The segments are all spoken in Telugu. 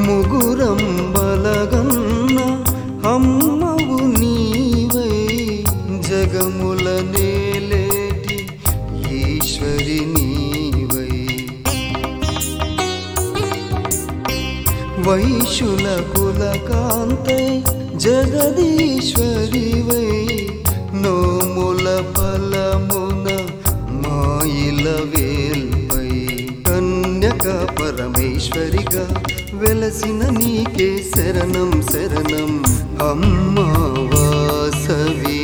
ముగురం బలగన్న అమ్మవు నీవై జగముల నేలేటి ఈశ్వరి నీవై వైశుల కుల కాంతై జగదీశ్వరివై నోముల ఫలమున మాయిల వేల్పై కన్యక పరమేశ్వరిగా వెలసిన నీకే శరణం శరణం అమ్మా వాసవి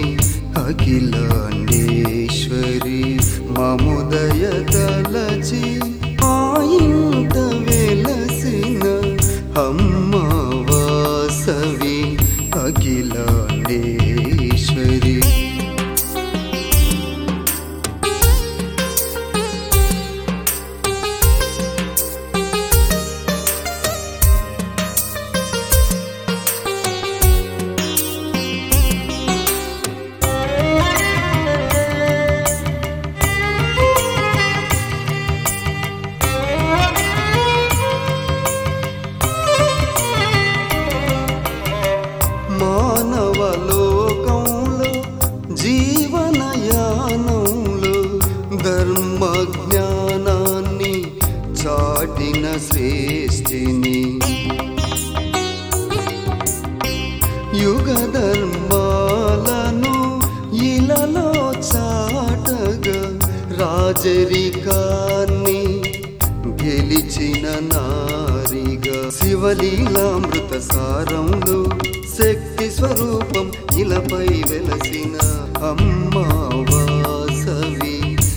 అఖిలాండేశ్వరి మముదయ తలచి ఆ ఇంట వెలసిన అమ్మా వాసవి అఖిలాండేశ్వరి మానవలోకంలో జీవనయానంలో ధర్మ జ్ఞానాన్ని చాటిన శ్రేష్ఠిని యుగ ధర్మాలను ఇలలో చాటగా రాజరికాన్ని గెలిచిన నారిగా శివలీలామృత సారంలో శక్తి స్వరూపం ఇలపై వెలసిన అమ్మా వాసవి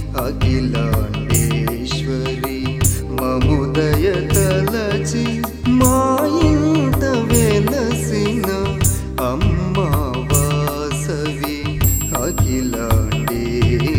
అఖిలాండేశ్వరి మముదయ తలచి మా ఇంట వెలసిన అమ్మా వాసవి అఖిలాండేశ్వరి